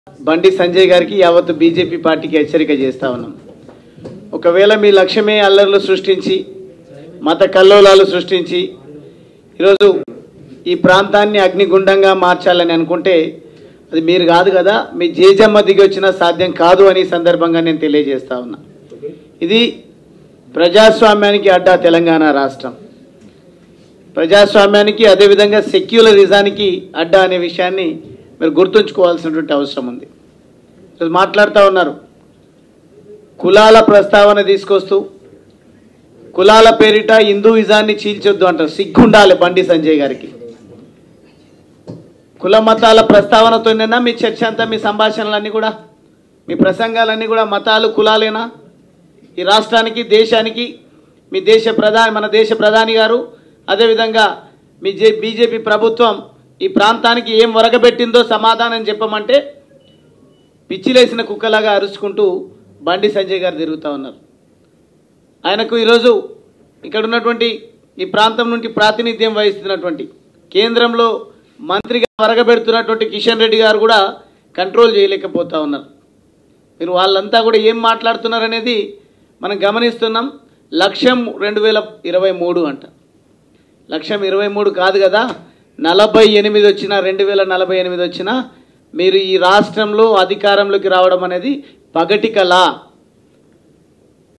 బండి సంజయ్ గారికి యావత్తు బీజేపీ పార్టీకి హెచ్చరిక చేస్తా ఉన్నాం ఒకవేళ మీ లక్ష్యమే అల్లర్లు సృష్టించి మత కల్లోలాలు సృష్టించి ఈరోజు ఈ ప్రాంతాన్ని అగ్నిగుండంగా మార్చాలని అనుకుంటే అది మీరు కాదు కదా మీ జేజమ్మ దిగి వచ్చినా సాధ్యం కాదు అని ఈ సందర్భంగా నేను తెలియజేస్తా ఉన్నా ఇది ప్రజాస్వామ్యానికి అడ్డా తెలంగాణ రాష్ట్రం ప్రజాస్వామ్యానికి అదేవిధంగా సెక్యులరిజానికి అడ్డా అనే విషయాన్ని మీరు గుర్తుంచుకోవాల్సినటువంటి అవసరం ఉంది ఈరోజు మాట్లాడుతూ ఉన్నారు కులాల ప్రస్తావన తీసుకొస్తూ కులాల పేరిట హిందూయిజాన్ని చీల్చొద్దు అంటారు సిగ్గుండాలి బండి సంజయ్ గారికి కుల మతాల ప్రస్తావనతోనేనా మీ చర్చ అంతా మీ సంభాషణలన్నీ కూడా మీ ప్రసంగాలన్నీ కూడా మతాలు కులాలేనా ఈ రాష్ట్రానికి దేశానికి మీ దేశ ప్రధాని మన దేశ ప్రధాని గారు అదేవిధంగా మీ జే బీజేపీ ప్రభుత్వం ఈ ప్రాంతానికి ఏం వరగబెట్టిందో సమాధానం చెప్పమంటే పిచ్చిలేసిన కుక్కలాగా అరుచుకుంటూ బండి సంజయ్ గారు తిరుగుతూ ఉన్నారు ఆయనకు ఈరోజు ఇక్కడ ఉన్నటువంటి ఈ ప్రాంతం నుండి ప్రాతినిధ్యం వహిస్తున్నటువంటి కేంద్రంలో మంత్రిగా వరగబెడుతున్నటువంటి కిషన్ రెడ్డి గారు కూడా కంట్రోల్ చేయలేకపోతా ఉన్నారు మీరు వాళ్ళంతా కూడా ఏం మాట్లాడుతున్నారు అనేది మనం గమనిస్తున్నాం లక్ష్యం రెండు వేల ఇరవై మూడు అంట లక్ష్యం ఇరవై మూడు కాదు కదా నలభై ఎనిమిది వచ్చినా రెండు వేల నలభై ఎనిమిది వచ్చినా మీరు ఈ రాష్ట్రంలో అధికారంలోకి రావడం అనేది పగటి కళ